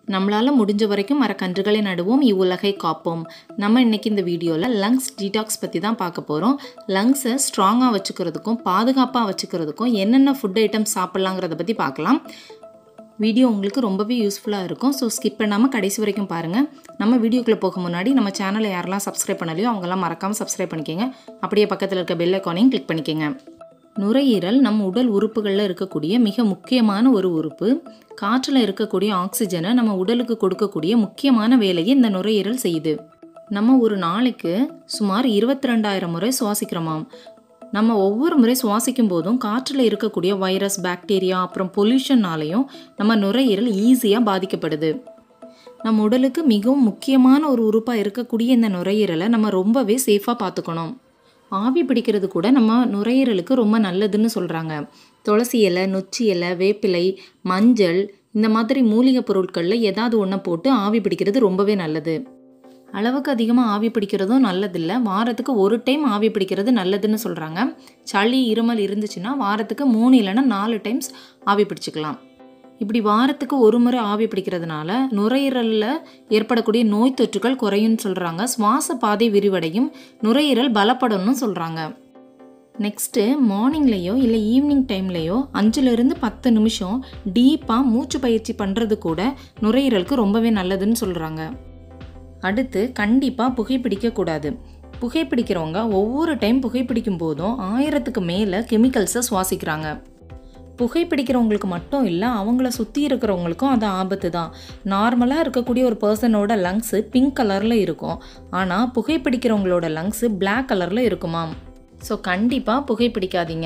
நம்மளால் முடிஞ்ச வரைக்கும் மரக்கன்றுகளை நடுவோம் இவ்வுலகை காப்போம் நம்ம இன்னைக்கு இந்த வீடியோவில் லங்ஸ் டீடாக்ஸ் பற்றி தான் பார்க்க போகிறோம் லங்ஸை ஸ்ட்ராங்காக வச்சுக்கிறதுக்கும் பாதுகாப்பாக வச்சுக்கிறதுக்கும் என்னென்ன ஃபுட் ஐட்டம்ஸ் சாப்பிட்லாங்கிறத பற்றி பார்க்கலாம் வீடியோ உங்களுக்கு ரொம்பவே யூஸ்ஃபுல்லாக இருக்கும் ஸோ ஸ்கிப் பண்ணாமல் கடைசி வரைக்கும் பாருங்கள் நம்ம வீடியோக்குள்ளே போக முன்னாடி நம்ம சேனலை யாரெல்லாம் சப்ஸ்கிரைப் பண்ணலையோ அவங்கெல்லாம் மறக்காமல் சப்ஸ்கிரைப் பண்ணிக்கோங்க அப்படியே பக்கத்தில் இருக்க பெல் ஐக்கானையும் கிளிக் பண்ணிக்கோங்க நுரையீரல் நம் உடல் உறுப்புகளில் இருக்கக்கூடிய மிக முக்கியமான ஒரு உறுப்பு காற்றில் இருக்கக்கூடிய ஆக்சிஜனை நம்ம உடலுக்கு கொடுக்கக்கூடிய முக்கியமான வேலையை இந்த நுரையீரல் செய்யுது நம்ம ஒரு நாளைக்கு சுமார் இருபத்தி ரெண்டாயிரம் முறை சுவாசிக்கிறோமாம் நம்ம ஒவ்வொரு முறை சுவாசிக்கும் போதும் காற்றில் இருக்கக்கூடிய வைரஸ் பாக்டீரியா அப்புறம் பொல்யூஷன்னாலையும் நம்ம நுரையீரல் ஈஸியாக பாதிக்கப்படுது நம்ம உடலுக்கு மிகவும் முக்கியமான ஒரு உறுப்பாக இருக்கக்கூடிய இந்த நுரையீரலை நம்ம ரொம்பவே சேஃபாக பார்த்துக்கணும் ஆவி பிடிக்கிறது கூட நம்ம நுரையீரலுக்கு ரொம்ப நல்லதுன்னு சொல்கிறாங்க துளசி இலை நொச்சி இலை வேப்பிலை மஞ்சள் இந்த மாதிரி மூலிகை பொருட்களில் ஏதாவது ஒன்றை போட்டு ஆவி பிடிக்கிறது ரொம்பவே நல்லது அளவுக்கு அதிகமாக ஆவி பிடிக்கிறதும் நல்லதில்லை வாரத்துக்கு ஒரு டைம் ஆவி பிடிக்கிறது நல்லதுன்னு சொல்கிறாங்க சளி இருமல் இருந்துச்சுன்னா வாரத்துக்கு மூணு இல்லைன்னா நாலு டைம்ஸ் ஆவி பிடிச்சிக்கலாம் இப்படி வாரத்துக்கு ஒரு முறை ஆவி பிடிக்கிறதுனால நுரையீரலில் ஏற்படக்கூடிய நோய் தொற்றுகள் குறையும்னு சொல்கிறாங்க சுவாச பாதை விரிவடையும் நுரையீரல் பலப்படும்னு சொல்கிறாங்க நெக்ஸ்ட்டு மார்னிங்லேயோ இல்லை ஈவினிங் டைம்லேயோ அஞ்சுலேருந்து பத்து நிமிஷம் டீப்பாக மூச்சு பயிற்சி பண்ணுறது கூட நுரையீரலுக்கு ரொம்பவே நல்லதுன்னு சொல்கிறாங்க அடுத்து கண்டிப்பாக புகைப்பிடிக்கக்கூடாது புகைப்பிடிக்கிறவங்க ஒவ்வொரு டைம் புகைப்பிடிக்கும் போதும் ஆயிரத்துக்கு மேலே கெமிக்கல்ஸை சுவாசிக்கிறாங்க புகைப்பிடிக்கிறவங்களுக்கு மட்டும் இல்லை அவங்கள சுற்றி இருக்கிறவங்களுக்கும் அது ஆபத்து தான் நார்மலாக இருக்கக்கூடிய ஒரு பர்சனோட லங்ஸு பிங்க் கலரில் இருக்கும் ஆனால் புகைப்பிடிக்கிறவங்களோட லங்ஸு பிளாக் கலரில் இருக்குமாம் ஸோ கண்டிப்பாக புகைப்பிடிக்காதீங்க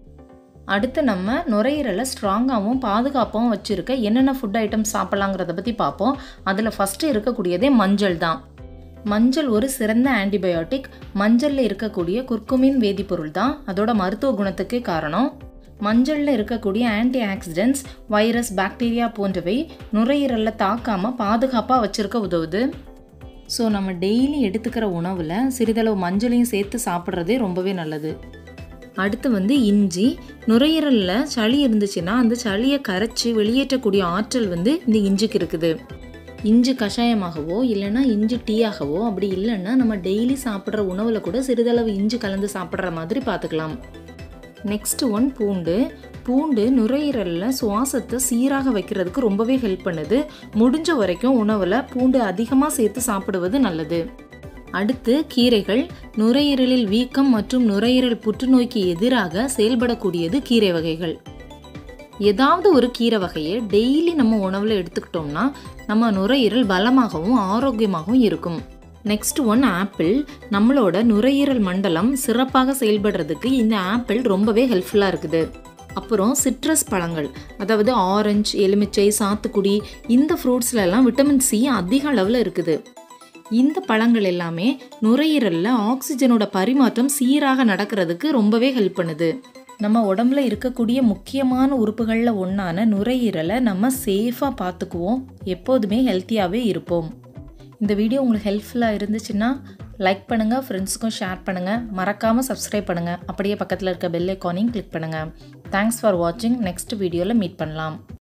அடுத்து நம்ம நுரையீரலை ஸ்ட்ராங்காகவும் பாதுகாப்பாகவும் வச்சுருக்க என்னென்ன ஃபுட் ஐட்டம்ஸ் சாப்பிட்லாங்கிறத பற்றி பார்ப்போம் அதில் ஃபஸ்ட்டு இருக்கக்கூடியதே மஞ்சள் தான் மஞ்சள் ஒரு சிறந்த ஆன்டிபயோட்டிக் மஞ்சளில் இருக்கக்கூடிய குர்குமின் வேதிப்பொருள் தான் அதோட மருத்துவ குணத்துக்கு காரணம் மஞ்சளில் இருக்கக்கூடிய ஆன்டி ஆக்சிடென்ட்ஸ் வைரஸ் பாக்டீரியா போன்றவை நுரையீரலில் தாக்காமல் பாதுகாப்பாக வச்சுருக்க உதவுது ஸோ நம்ம டெய்லி எடுத்துக்கிற உணவில் சிறிதளவு மஞ்சளையும் சேர்த்து சாப்பிட்றதே ரொம்பவே நல்லது அடுத்து வந்து இஞ்சி நுரையீரலில் சளி இருந்துச்சுன்னா அந்த சளியை கரைச்சி வெளியேற்றக்கூடிய ஆற்றல் வந்து இந்த இஞ்சிக்கு இருக்குது இஞ்சி கஷாயமாகவோ இல்லைன்னா இஞ்சி டீயாகவோ அப்படி இல்லைன்னா நம்ம டெய்லி சாப்பிட்ற உணவில் கூட சிறிதளவு இஞ்சி கலந்து சாப்பிட்ற மாதிரி பார்த்துக்கலாம் நெக்ஸ்ட் ஒன் பூண்டு பூண்டு நுரையீரலில் சுவாசத்தை சீராக வைக்கிறதுக்கு ரொம்பவே ஹெல்ப் பண்ணுது முடிஞ்ச வரைக்கும் உணவில் பூண்டு அதிகமாக சேர்த்து சாப்பிடுவது நல்லது அடுத்து கீரைகள் நுரையீரலில் வீக்கம் மற்றும் நுரையீரல் புற்றுநோய்க்கு எதிராக செயல்படக்கூடியது கீரை வகைகள் ஏதாவது ஒரு கீரை வகையை டெய்லி நம்ம உணவில் எடுத்துக்கிட்டோம்னா நம்ம நுரையீரல் பலமாகவும் ஆரோக்கியமாகவும் இருக்கும் நெக்ஸ்ட் ஒன் ஆப்பிள் நம்மளோட நுரையீரல் மண்டலம் சிறப்பாக செயல்படுறதுக்கு இந்த ஆப்பிள் ரொம்பவே ஹெல்ப்ஃபுல்லாக இருக்குது அப்புறம் சிட்ரஸ் பழங்கள் அதாவது ஆரஞ்சு எலுமிச்சை சாத்துக்குடி இந்த ஃப்ரூட்ஸ்லலாம் விட்டமின் சி அதிக அளவில் இருக்குது இந்த பழங்கள் எல்லாமே நுரையீரலில் ஆக்சிஜனோட பரிமாற்றம் சீராக நடக்கிறதுக்கு ரொம்பவே ஹெல்ப் பண்ணுது நம்ம உடம்புல இருக்கக்கூடிய முக்கியமான உறுப்புகளில் ஒன்றான நுரையீரலை நம்ம சேஃபாக பார்த்துக்குவோம் எப்போதுமே ஹெல்த்தியாகவே இருப்போம் இந்த வீடியோ உங்களுக்கு ஹெல்ப்ஃபுல்லாக இருந்துச்சுன்னா லைக் பண்ணுங்கள் ஃப்ரெண்ட்ஸுக்கும் ஷேர் பண்ணுங்கள் மறக்காமல் சப்ஸ்கிரைப் பண்ணுங்கள் அப்படியே பக்கத்தில் இருக்க பெல் ஐக்கானையும் கிளிக் பண்ணுங்கள் தேங்க்ஸ் ஃபார் வாட்சிங் நெக்ஸ்ட் வீடியோவில் மீட் பண்ணலாம்